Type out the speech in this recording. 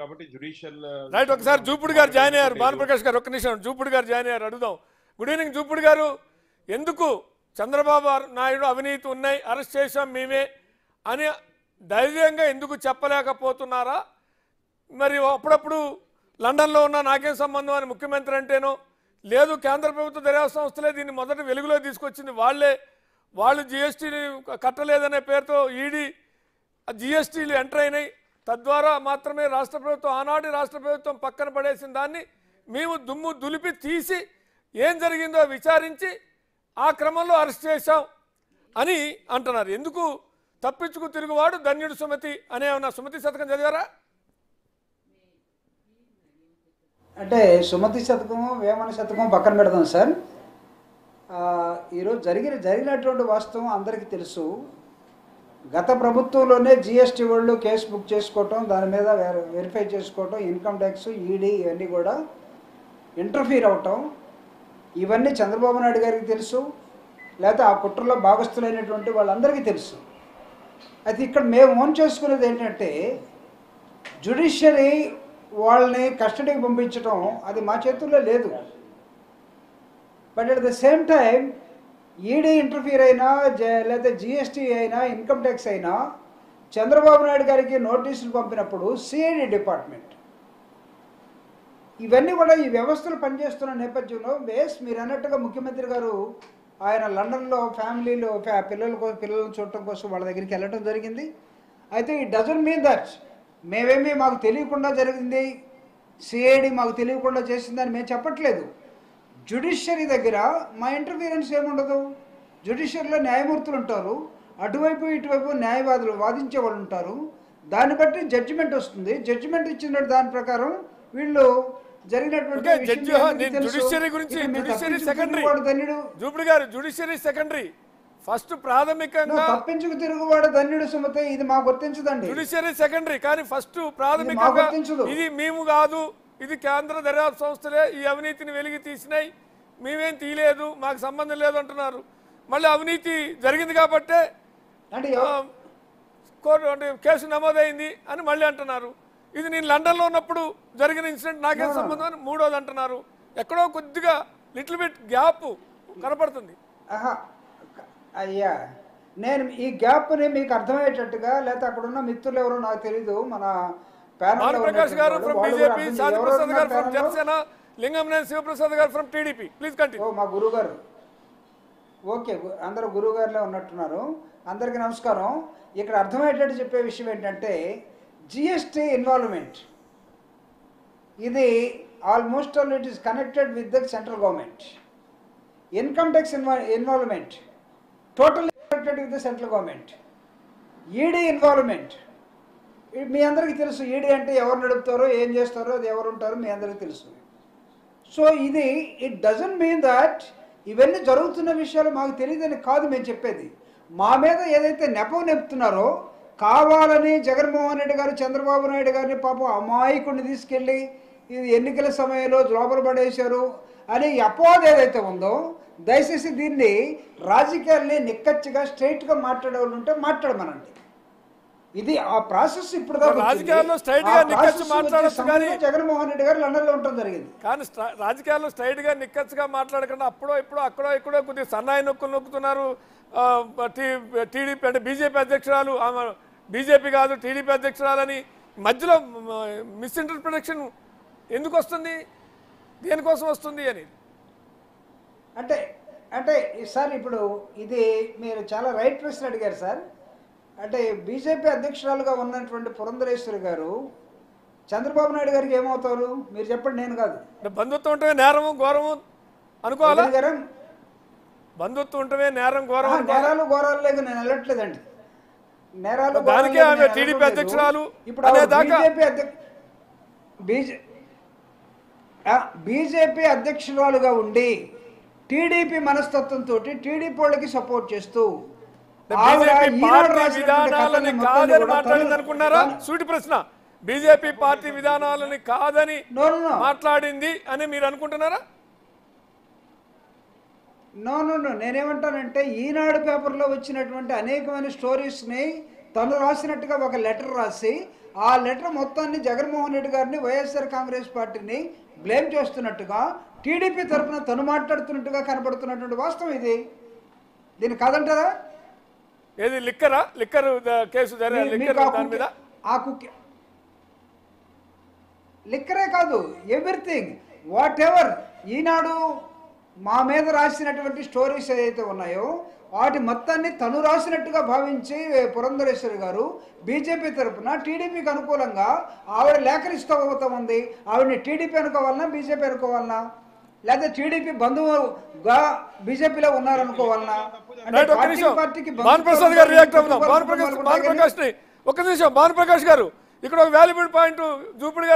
కాబట్టి judicial right ఒకసారి జూపుడు గారు జాయిన్ అయ్యారు భానుప్రకాష్ గారు ఒక్క నిమిషం జూపుడు గారు జాయిన్ అయ్యారు అడుగుదాం గుడ్ ఈవినింగ్ జూపుడు గారు ఎందుకు చంద్రబాబు నాయుడు అవినీతి ఉన్నాయి అరెస్ట్ చేశాం మేమే అని ధైర్యంగా ఎందుకు చెప్పలేకపోతున్నారా మరి అప్పుడప్పుడు లండన్లో ఉన్న నాకేం సంబంధం అని ముఖ్యమంత్రి అంటేనో లేదు కేంద్ర ప్రభుత్వ దర్యాప్తు సంస్థలే దీన్ని మొదట వెలుగులో తీసుకొచ్చింది వాళ్ళే వాళ్ళు జిఎస్టీని కట్టలేదనే పేరుతో ఈడీ జిఎస్టీలు ఎంటర్ అయినాయి తద్వారా మాత్రమే రాష్ట్ర ప్రభుత్వం ఆనాటి రాష్ట్ర ప్రభుత్వం పక్కన పడేసిన దాన్ని మేము దుమ్ము దులిపి తీసి ఏం జరిగిందో విచారించి ఆ క్రమంలో అరెస్ట్ చేశాం అని అంటున్నారు ఎందుకు తప్పించుకు తిరుగువాడు ధన్యుడు సుమతి అనే ఉన్న సుమతి శతకం చదివారా అంటే సుమతి శతకము వేమన శతకం పక్కన పెడదాం సార్ ఆ, ఈరోజు జరిగిన జరిగినటువంటి వాస్తవం అందరికీ తెలుసు గత ప్రభుత్వంలోనే జిఎస్టీ వాళ్ళు కేసు బుక్ చేసుకోవటం దాని మీద వెరి- వెరిఫై చేసుకోవటం ఇన్కమ్ ట్యాక్స్ ఈడీ ఇవన్నీ కూడా ఇంటర్ఫీర్ అవటం ఇవన్నీ చంద్రబాబు నాయుడు గారికి తెలుసు లేకపోతే ఆ కుట్రలో భాగస్థులైనటువంటి వాళ్ళందరికీ తెలుసు అయితే ఇక్కడ మేము ఓన్ చేసుకునేది ఏంటంటే జుడిషియరీ వాళ్ళని కస్టడీకి పంపించడం అది మా చేతుల్లో లేదు but at the same time ED interfere అయినా జ- లేదా జిఎస్టీ అయినా ఇన్కమ్ ట్యాక్స్ అయినా చంద్రబాబు నాయుడు గారికి నోటీసులు పంపినప్పుడు సిఐడి డిపార్ట్మెంట్ ఇవన్నీ కూడా ఈ వ్యవస్థలు పనిచేస్తున్న నేపథ్యంలో బేస్ మీరు అన్నట్టుగా ముఖ్యమంత్రి గారు ఆయన లండన్లో ఫ్యామిలీలో ఫ్యా- పిల్లల కోసం పిల్లలను చూడటం కోసం వాళ్ళ దగ్గరికి వెళ్ళడం జరిగింది అయితే ఈ డజన్ మీన్ దట్ మేమేమి మాకు తెలియకుండా జరిగింది సిఐడి మాకు తెలియకుండా చేసిందని మేము చెప్పట్లేదు జుడిషియరీ దగ్గర మా ఇంటర్ఫీరెన్స్ ఏముండదు జుడిషియరీలో న్యాయమూర్తులు ఉంటారు అటువైపు ఇటువైపు న్యాయవాదులు వాదించే వాళ్ళు ఉంటారు దాన్ని బట్టి జడ్జిమెంట్ వస్తుంది జడ్జిమెంట్ ఇచ్చిన దాని ప్రకారం వీళ్ళు జరిగినటువంటి ఓకే, విషయం జడ్జి మీ హా, అందరికీ నేను తెలుసు. జుడిషియరీ గురించి, ఇక మేము జుడిషియరీ తప్పించుకు సెకండరీ. తిరుగువాడు ధన్యుడు జూపుడు గారు జుడిషియరీ సెకండరీ ఫస్ట్ ప్రాథమికంగా నువ్వు తప్పించుకు తిరుగువాడు ధన్యుడు సుమతే ఇది మాకు గుర్తించదండి జుడిషియరీ సెకండరీ కానీ ఫస్ట్ మాకు ప్రాథమికంగా గుర్తించదు. ఇది మేము కాదు ఇది కేంద్ర దర్యాప్తు సంస్థలే ఈ అవినీతిని వెలిగి తీసినాయి మేమేం తీయలేదు మాకు సంబంధం లేదు అంటున్నారు మళ్ళీ అవినీతి జరిగింది కాబట్టే అంటే ఆ, ఎవ- కోర్టు అంటే కేసు నమోదైంది అని మళ్ళీ అంటున్నారు ఇది నేను లండన్లో ఉన్నప్పుడు జరిగిన ఇన్సిడెంట్ నాకేం సంబంధం అని మూడోది అంటున్నారు ఎక్కడో కొద్దిగా లిటిల్ బిట్ గ్యాప్ కనపడుతుంది ఆహా క- అయ్యా నేను ఈ గ్యాప్ని మీకు అర్థమయ్యేటట్టుగా లేకపోతే అక్కడ ఉన్న మిత్రులు ఎవరో నాకు తెలీదు మన panel లో భానుప్రకాష్ గారు ఉన్నటువంటి ఫ్రమ్ వాళ్ళు కూడా బీజేపీ అర్థం- శాంతి ఎవరు ప్రసాద్ ఉన్నారు గారు ఫ్రమ్ panel లో? Janasena Lingamaneni Sivaprasad garu from TDP please continue ఓ మా గురువు గారు ఓకే గు- అందరూ గురువు గారులే ఉన్నట్టున్నారు అందరికీ నమస్కారం ఇక్కడ అర్థమయ్యేటట్టు చెప్పే విషయం ఏంటంటే జిఎస్టీ ఇన్వాల్వ్మెంట్ ఇది almost all it is connected with the central government income tax ఇన్వా involvement total connected with the central government ED involvement మీ అందరికీ తెలుసు ఈడీ అంటే ఎవరు నడుపుతారో ఏం చేస్తారో అది ఎవరు ఉంటారో మీ అందరికీ తెలుసు సో ఇది ఇట్ డజంట్ మీన్ దట్ ఇవన్నీ జరుగుతున్న విషయాలు మాకు తెలియదని కాదు మేము చెప్పేది మా మీద ఏదైతే నెపం నెప్పుతున్నారో కావాలని జగన్మోహన్ రెడ్డి గారు చంద్రబాబు నాయుడు గారిని పాపం అమాయకుడిని తీసుకెళ్ళి ఇది ఎన్నికల సమయంలో లోపల పడేశారు అని ఈ అపవాదం ఏదైతే ఉందో దయచేసి దీన్ని రాజకీయాల్ని నిక్కచ్చిగా స్ట్రైట్గా మాట్లాడే వాళ్ళు ఉంటే మాట్లాడమనండి ఇది ఆ ప్రాసెస్ ఇప్పుడు దాకా వచ్చింది. రాజకీయాల్లో straight గా ఆ నిక్కచ్చి ప్రాసెస్ వచ్చే మాట్లాడొచ్చు సమయంలో కానీ- జగన్మోహన్ రెడ్డి గారు లండన్లో ఉండటం జరిగింది కానీ స్ట్రా- రాజకీయాల్లో స్ట్రైట్ గా నిక్కచ్చిగా మాట్లాడకుండా అప్పుడో ఇప్పుడో అక్కడో ఇక్కడో కొద్దిగా సన్నాయి నొక్కులు నొక్కుతున్నారు ఆ, టీ- టీడీపీ అంటే బీజేపీ అధ్యక్షురాలు ఆమె బీజేపీ కాదు టీడీపీ అధ్యక్షురాలని మధ్యలో మిస్ఇంటర్ప్రిటేషన్ ఎందుకు వస్తుంది దేనికోసం వస్తుంది అని అంటే అంటే సార్ ఇప్పుడు ఇది మీరు చాలా రైట్ ప్రశ్న అడిగారు సార్ అంటే బీజేపీ అధ్యక్షురాలుగా ఉన్నటువంటి పురంధరేశ్వరి గారు చంద్రబాబు నాయుడు గారికి ఏమవుతారు మీరు చెప్పండి నేను కాదు అంటే బంధుత్వం ఉంటమే నేరము ఘోరము అనుకోవాలా వదిన గారు బంధుత్వం ఉంటమే నేరం ఘోరం ఆహా, అనుకోవాలా? నేరాలు ఘోరాలు లేక నేను వెళ్ళట్లేదండి నేరాలు దానికే ఘోరాలు ఆమె నేను టీడీపీ వెళ్ళట్లేదు. అధ్యక్షురాలు ఇప్పుడు అనే ఆవిడ దాకా- బీజేపీ అధ్యక్ష బీజే ఆ, బీజేపీ అధ్యక్షురాలుగా ఉండి టీడీపీ మనస్తత్వంతో టీడీపీ వాళ్ళకి సపోర్ట్ చేస్తూ ఆవిడ బీజేపీ ఈనాడు పార్టీ రాసినటువంటి విధానాలని కథల్ని మొత్తాన్ని కాదని కూడా మాట్లాడింది తను- అనుకున్నారా తను- సూటి ప్రశ్న బీజేపీ పార్టీ విధానాలని కాదని No, no, no. మాట్లాడింది అని మీరు అనుకుంటున్నారా నో నో నో నేనేమంటానంటే ఈనాడు పేపర్లో వచ్చినటువంటి అనేకమైన స్టోరీస్ని తను రాసినట్టుగా ఒక లెటర్ రాసి ఆ లెటర్ మొత్తాన్ని జగన్మోహన్ రెడ్డి గారిని వైఎస్ఆర్ కాంగ్రెస్ పార్టీని బ్లేమ్ చేస్తున్నట్టుగా టీడీపీ తరఫున తను మాట్లాడుతున్నట్టుగా కనబడుతున్నటువంటి వాస్తవం ఇది దీన్ని కాదంటారా ఏది లిక్కరా లిక్కర్ ద- కేసు జర మీ- లిక్కర్ మీకు ఆ దాని మీద కుక్క- ఆ కుక్క లిక్కరే కాదు ఎవ్రీథింగ్ వాట్ ఎవర్ ఈనాడు మా మీద రాసినటువంటి స్టోరీస్ ఏదైతే ఉన్నాయో వాటి మొత్తాన్ని తను రాసినట్టుగా భావించి పురంధరేశ్వరి గారు బీజేపీ తరపున టీడీపీకి అనుకూలంగా ఆవిడ లేఖనిస్తూ పోతా ఉంది ఆవిడని టీడీపీ అనుకోవాలన్నా బీజేపీ అనుకోవాలన్నా లేదా టీడీపీ బంధువుగా బీజేపీలో ఉన్నారనుకోవాలన్నా అంటే రైట్ ఒక్క పార్టీ నిమిషం పార్టీకి భానుప్రసాద్ గారు రియాక్ట్ అవుదాం బంధుత్వాలు భానుప్రకాష్ ఉంటాయి కానీ భానుప్రకాష్ ని ఒక్క నిమిషం భానుప్రకాష్ గారు ఇక్కడ ఒక వాల్యుబుల్ పాయింట్ జూపిడి గారు